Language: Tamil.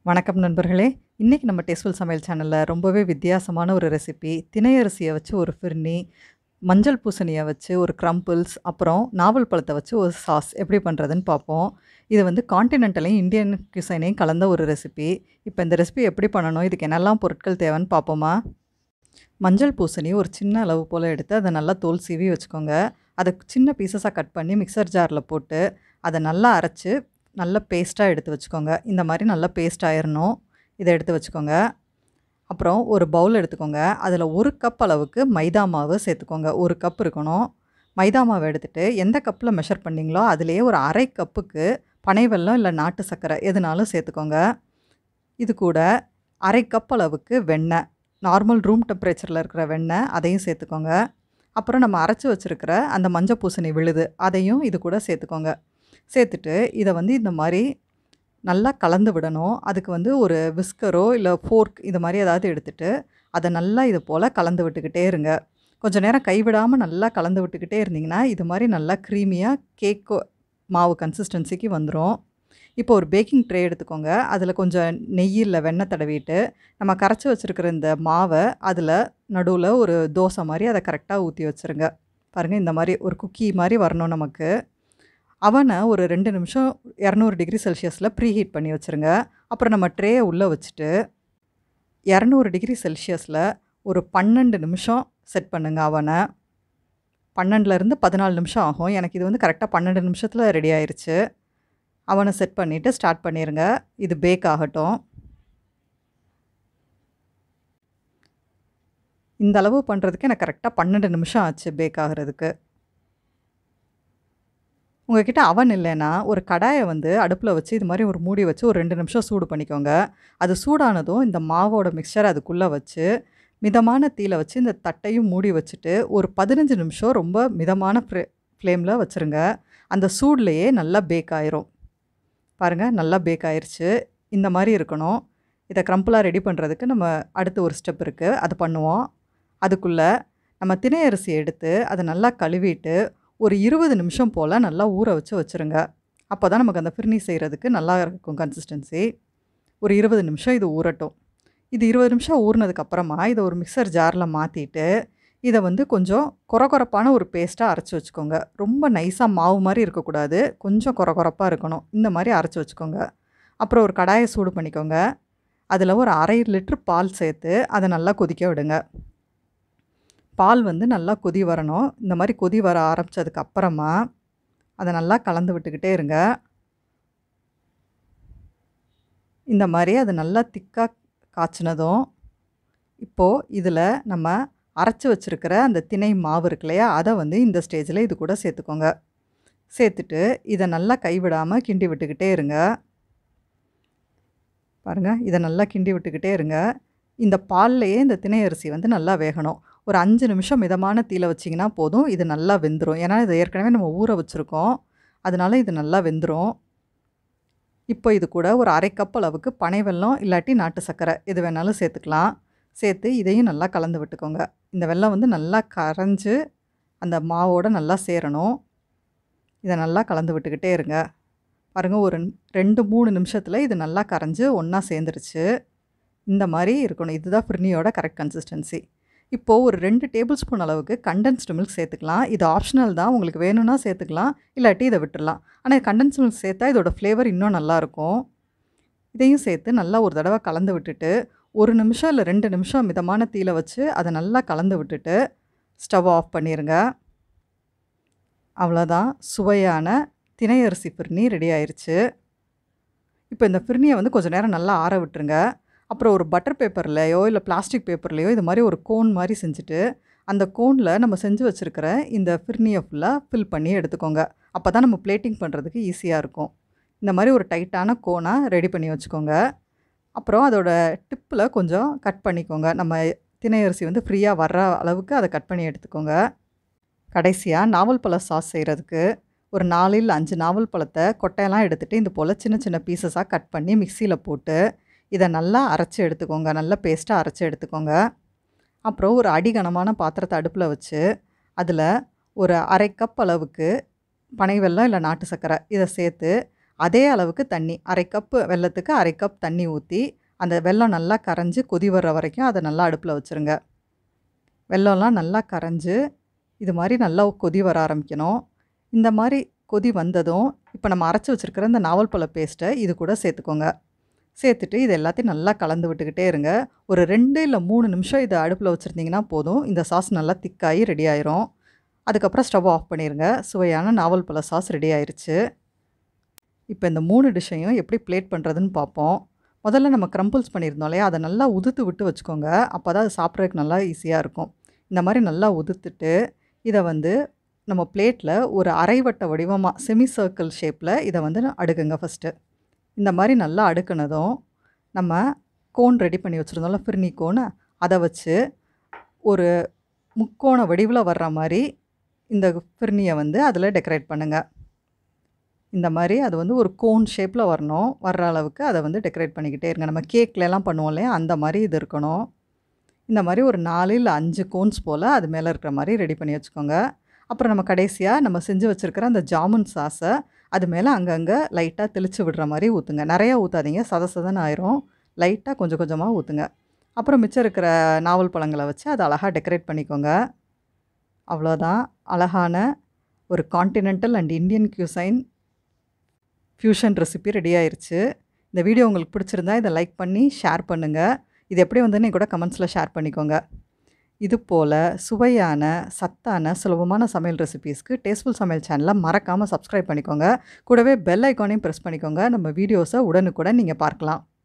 வணக்கம் நண்பர்களே இன்றைக்கி நம்ம டேஸ்ட்ஃபுல் சமையல் சேனலில் ரொம்பவே வித்தியாசமான ஒரு ரெசிபி திணையரிசியை வச்சு ஒரு ஃபிர்னி மஞ்சள் பூசணியை வச்சு ஒரு க்ரம்பிள்ஸ் அப்புறம் நாவல் பழத்தை வச்சு ஒரு சாஸ் எப்படி பண்ணுறதுன்னு பார்ப்போம் இது வந்து காண்டினென்டலையும் இந்தியன் கியூசைனையும் கலந்த ஒரு ரெசிபி இப்போ இந்த ரெசிபி எப்படி பண்ணணும் இதுக்கு என்னெல்லாம் பொருட்கள் தேவைன்னு பார்ப்போமா மஞ்சள் பூசணி ஒரு சின்ன அளவு போல் எடுத்து அதை நல்லா தோல் சீவி வச்சுக்கோங்க அதை சின்ன பீசஸாக கட் பண்ணி மிக்சர் ஜாரில் போட்டு அதை நல்லா அரைச்சி நல்ல பேஸ்ட்டாக எடுத்து வச்சுக்கோங்க இந்த மாதிரி நல்லா பேஸ்ட் ஆயிடணும் இதை எடுத்து வச்சுக்கோங்க அப்புறம் ஒரு பவுல் எடுத்துக்கோங்க அதில் ஒரு கப் அளவுக்கு மைதா மாவு சேர்த்துக்கோங்க ஒரு கப் இருக்கணும் மைதா மாவு எடுத்துகிட்டு எந்த கப்பில் மெஷர் பண்ணிங்களோ அதுலேயே ஒரு அரை கப்புக்கு பனை வெல்லம் இல்லை நாட்டு சர்க்கரை எதுனாலும் சேர்த்துக்கோங்க இது கூட அரை கப் அளவுக்கு வெண்ணெய் நார்மல் ரூம் டெம்பரேச்சரில் இருக்கிற வெண்ணெய் அதையும் சேர்த்துக்கோங்க அப்புறம் நம்ம அரைச்சி வச்சுருக்கிற அந்த மஞ்சள் பூசணி விழுது அதையும் இது கூட சேர்த்துக்கோங்க சேர்த்துட்டு இதை வந்து இந்த மாதிரி நல்லா கலந்து விடணும் அதுக்கு வந்து ஒரு விஸ்கரோ இல்லை ஃபோர்க் இது மாதிரி ஏதாவது எடுத்துகிட்டு அதை நல்லா இது போல் கலந்து விட்டுக்கிட்டே இருங்க கொஞ்சம் நேரம் கைவிடாமல் நல்லா கலந்து விட்டுக்கிட்டே இருந்தீங்கன்னா இது மாதிரி நல்லா க்ரீமியாக கேக்கு மாவு கன்சிஸ்டன்சிக்கு வந்துடும் இப்போ ஒரு பேக்கிங் ட்ரே எடுத்துக்கோங்க அதில் கொஞ்சம் நெய் இல்லை வெண்ணெய் தடவிட்டு நம்ம கரைச்சி வச்சுருக்கிற இந்த மாவை அதில் நடுவில் ஒரு தோசை மாதிரி அதை கரெக்டாக ஊற்றி வச்சுருங்க பாருங்கள் இந்த மாதிரி ஒரு குக்கி மாதிரி வரணும் நமக்கு அவனை ஒரு ரெண்டு நிமிஷம் இரநூறு டிகிரி செல்சியஸில் ப்ரீ ஹீட் பண்ணி வச்சுருங்க அப்புறம் நம்ம ட்ரேயை உள்ளே வச்சுட்டு இரநூறு டிகிரி செல்சியஸில் ஒரு பன்னெண்டு நிமிஷம் செட் பண்ணுங்கள் அவனை பன்னெண்டுலேருந்து பதினாலு நிமிஷம் ஆகும் எனக்கு இது வந்து கரெக்டாக பன்னெண்டு நிமிஷத்தில் ரெடி ஆயிடுச்சு அவனை செட் பண்ணிவிட்டு ஸ்டார்ட் பண்ணிடுங்க இது பேக் ஆகட்டும் இந்த அளவு பண்ணுறதுக்கு எனக்கு கரெக்டாக பன்னெண்டு நிமிஷம் ஆச்சு பேக் ஆகிறதுக்கு உங்ககிட்ட அவன் இல்லைன்னா ஒரு கடாயை வந்து அடுப்பில் வச்சு இது மாதிரி ஒரு மூடி வச்சு ஒரு ரெண்டு நிமிஷம் சூடு பண்ணிக்கோங்க அது சூடானதும் இந்த மாவோட மிக்சர் அதுக்குள்ளே வச்சு மிதமான தீயில வச்சு இந்த தட்டையும் மூடி வச்சுட்டு ஒரு பதினஞ்சு நிமிஷம் ரொம்ப மிதமான ஃப்ளே ஃப்ளேமில் வச்சுருங்க அந்த சூட்லேயே நல்லா பேக் ஆயிரும் பாருங்கள் நல்லா பேக் ஆயிடுச்சு இந்த மாதிரி இருக்கணும் இதை க்ரம்பிளாக ரெடி பண்ணுறதுக்கு நம்ம அடுத்து ஒரு ஸ்டெப் இருக்குது அது பண்ணுவோம் அதுக்குள்ளே நம்ம திணை அரிசி எடுத்து அதை நல்லா கழுவிட்டு ஒரு இருபது நிமிஷம் போல் நல்லா ஊற வச்சு வச்சுருங்க அப்போ தான் நமக்கு அந்த ஃபிர்னி செய்கிறதுக்கு நல்லா இருக்கும் கன்சிஸ்டன்சி ஒரு இருபது நிமிஷம் இது ஊறட்டும் இது இருபது நிமிஷம் ஊறினதுக்கப்புறமா இதை ஒரு மிக்சர் ஜாரில் மாற்றிட்டு இதை வந்து கொஞ்சம் கொரகொரப்பான ஒரு பேஸ்ட்டாக அரைச்சி வச்சுக்கோங்க ரொம்ப நைஸாக மாவு மாதிரி இருக்கக்கூடாது கொஞ்சம் கொரகொரப்பாக இருக்கணும் இந்த மாதிரி அரைச்சி வச்சுக்கோங்க அப்புறம் ஒரு கடாயை சூடு பண்ணிக்கோங்க அதில் ஒரு அரை லிட்ரு பால் சேர்த்து அதை நல்லா கொதிக்க விடுங்க பால் வந்து நல்லா கொதி வரணும் இந்த மாதிரி கொதி வர ஆரம்பித்ததுக்கு அப்புறமா அதை நல்லா கலந்து விட்டுக்கிட்டே இருங்க இந்த மாதிரி அது நல்லா திக்காக காய்ச்சினதும் இப்போது இதில் நம்ம அரைச்சி வச்சுருக்கிற அந்த திணை மாவு இருக்கு இல்லையா அதை வந்து இந்த ஸ்டேஜில் இது கூட சேர்த்துக்கோங்க சேர்த்துட்டு இதை நல்லா கைவிடாமல் கிண்டி விட்டுக்கிட்டே இருங்க பாருங்கள் இதை நல்லா கிண்டி விட்டுக்கிட்டே இருங்க இந்த பால்லையே இந்த திணை அரிசி வந்து நல்லா வேகணும் ஒரு அஞ்சு நிமிஷம் மிதமான தீயில வச்சிங்கன்னா போதும் இது நல்லா வெந்துடும் ஏன்னா இது ஏற்கனவே நம்ம ஊற வச்சுருக்கோம் அதனால் இது நல்லா வெந்துடும் இப்போ இது கூட ஒரு அரை கப் அளவுக்கு பனை வெல்லம் இல்லாட்டி நாட்டு சர்க்கரை எது வேணாலும் சேர்த்துக்கலாம் சேர்த்து இதையும் நல்லா கலந்து விட்டுக்கோங்க இந்த வெல்லம் வந்து நல்லா கரைஞ்சி அந்த மாவோடு நல்லா சேரணும் இதை நல்லா கலந்து விட்டுக்கிட்டே இருங்க பாருங்கள் ஒரு ரெண்டு மூணு நிமிஷத்தில் இது நல்லா கரைஞ்சி ஒன்றா சேர்ந்துருச்சு இந்த மாதிரி இருக்கணும் இதுதான் ஃப்ரினியோட கரெக்ட் கன்சிஸ்டன்சி இப்போது ஒரு ரெண்டு டேபிள் ஸ்பூன் அளவுக்கு கண்டென்ஸ்டு மில்க் சேர்த்துக்கலாம் இது ஆப்ஷனல் தான் உங்களுக்கு வேணும்னா சேர்த்துக்கலாம் இல்லாட்டி இதை விட்டுடலாம் ஆனால் கண்டென்ஸ்டு மில்க் சேர்த்தா இதோட ஃப்ளேவர் இன்னும் நல்லாயிருக்கும் இதையும் சேர்த்து நல்லா ஒரு தடவை கலந்து விட்டுட்டு ஒரு நிமிஷம் இல்லை ரெண்டு நிமிஷம் மிதமான தீயில வச்சு அதை நல்லா கலந்து விட்டுட்டு ஸ்டவ் ஆஃப் பண்ணிடுங்க அவ்வளோதான் சுவையான திணை அரிசி ஃபிர்னி ரெடி ஆயிடுச்சு இப்போ இந்த ஃபிர்னியை வந்து கொஞ்சம் நேரம் நல்லா ஆற விட்டுருங்க அப்புறம் ஒரு பட்டர் பேப்பர்லையோ இல்லை பிளாஸ்டிக் பேப்பர்லையோ இது மாதிரி ஒரு கோன் மாதிரி செஞ்சுட்டு அந்த கோனில் நம்ம செஞ்சு வச்சுருக்கிற இந்த ஃபிர்னியை ஃபுல்லாக ஃபில் பண்ணி எடுத்துக்கோங்க அப்போ தான் நம்ம பிளேட்டிங் பண்ணுறதுக்கு ஈஸியாக இருக்கும் இந்த மாதிரி ஒரு டைட்டான கோனாக ரெடி பண்ணி வச்சுக்கோங்க அப்புறம் அதோட டிப்பில் கொஞ்சம் கட் பண்ணிக்கோங்க நம்ம திணை அரிசி வந்து ஃப்ரீயாக வர்ற அளவுக்கு அதை கட் பண்ணி எடுத்துக்கோங்க கடைசியாக நாவல் பழ சாஸ் செய்கிறதுக்கு ஒரு நாலு இல்லை அஞ்சு நாவல் பழத்தை கொட்டையெல்லாம் எடுத்துகிட்டு இந்த போல் சின்ன சின்ன பீசஸாக கட் பண்ணி மிக்சியில் போட்டு இதை நல்லா அரைச்சி எடுத்துக்கோங்க நல்லா பேஸ்ட்டாக அரைச்சி எடுத்துக்கோங்க அப்புறம் ஒரு அடிகனமான பாத்திரத்தை அடுப்பில் வச்சு அதில் ஒரு அரை கப் அளவுக்கு பனை வெல்லம் இல்லை நாட்டு சர்க்கரை இதை சேர்த்து அதே அளவுக்கு தண்ணி அரை கப்பு வெல்லத்துக்கு அரை கப் தண்ணி ஊற்றி அந்த வெல்லம் நல்லா கரைஞ்சி கொதி வர்ற வரைக்கும் அதை நல்லா அடுப்பில் வச்சுருங்க வெல்லம்லாம் நல்லா கரைஞ்சி இது மாதிரி நல்லா கொதி வர ஆரம்பிக்கணும் இந்த மாதிரி கொதி வந்ததும் இப்போ நம்ம அரைச்சி வச்சுருக்கிற இந்த நாவல் பழ பேஸ்ட்டை இது கூட சேர்த்துக்கோங்க சேர்த்துட்டு இது எல்லாத்தையும் நல்லா கலந்து விட்டுக்கிட்டே இருங்க ஒரு ரெண்டு இல்லை மூணு நிமிஷம் இதை அடுப்பில் வச்சுருந்தீங்கன்னா போதும் இந்த சாஸ் நல்லா திக்காகி ரெடி ஆயிரும் அதுக்கப்புறம் ஸ்டவ் ஆஃப் பண்ணிடுங்க சுவையான நாவல் பழ சாஸ் ரெடி ஆயிருச்சு இப்போ இந்த மூணு டிஷ்ஷையும் எப்படி பிளேட் பண்ணுறதுன்னு பார்ப்போம் முதல்ல நம்ம க்ரம்பிள்ஸ் பண்ணியிருந்தோம் இல்லையா அதை நல்லா உதுத்து விட்டு வச்சுக்கோங்க அப்போ தான் அது சாப்பிட்றதுக்கு நல்லா ஈஸியாக இருக்கும் இந்த மாதிரி நல்லா உதுத்துட்டு இதை வந்து நம்ம பிளேட்டில் ஒரு அரைவட்ட வடிவமாக செமி சர்க்கிள் ஷேப்பில் இதை வந்து அடுக்குங்க ஃபஸ்ட்டு இந்த மாதிரி நல்லா அடுக்குனதும் நம்ம கோன் ரெடி பண்ணி வச்சுருந்தோம்ல ஃபிர்னி கோன் அதை வச்சு ஒரு முக்கோண வடிவில் வர்ற மாதிரி இந்த ஃபிர்னியை வந்து அதில் டெக்கரேட் பண்ணுங்கள் இந்த மாதிரி அது வந்து ஒரு கோன் ஷேப்பில் வரணும் வர்ற அளவுக்கு அதை வந்து டெக்கரேட் பண்ணிக்கிட்டே இருங்க நம்ம கேக்லலாம் பண்ணுவோம் இல்லையா அந்த மாதிரி இது இருக்கணும் இந்த மாதிரி ஒரு நாலு இல்லை அஞ்சு கோன்ஸ் போல் அது மேலே இருக்கிற மாதிரி ரெடி பண்ணி வச்சுக்கோங்க அப்புறம் நம்ம கடைசியாக நம்ம செஞ்சு வச்சுருக்கிற அந்த ஜாமுன் சாஸை அது மேலே அங்கங்கே லைட்டாக தெளித்து விடுற மாதிரி ஊற்றுங்க நிறையா ஊற்றாதீங்க சத சதன்னு ஆயிரும் லைட்டாக கொஞ்சம் கொஞ்சமாக ஊற்றுங்க அப்புறம் மிச்சம் இருக்கிற நாவல் பழங்களை வச்சு அதை அழகாக டெக்கரேட் பண்ணிக்கோங்க அவ்வளோதான் அழகான ஒரு continental and Indian cuisine fusion recipe ready ஆயிருச்சு இந்த வீடியோ உங்களுக்கு பிடிச்சிருந்தா இதை லைக் பண்ணி ஷேர் பண்ணுங்கள் இது எப்படி வந்துன்னு கூட கமெண்ட்ஸில் ஷேர் பண்ணிக்கோங்க இது போல் சுவையான சத்தான சுலபமான சமையல் ரெசிபீஸ்க்கு டேஸ்ட்ஃபுல் சமையல் சேனலை மறக்காமல் சப்ஸ்கிரைப் பண்ணிக்கோங்க கூடவே பெல் ஐக்கானையும் ப்ரெஸ் பண்ணிக்கோங்க நம்ம வீடியோஸை உடனுக்குடன் நீங்கள் பார்க்கலாம்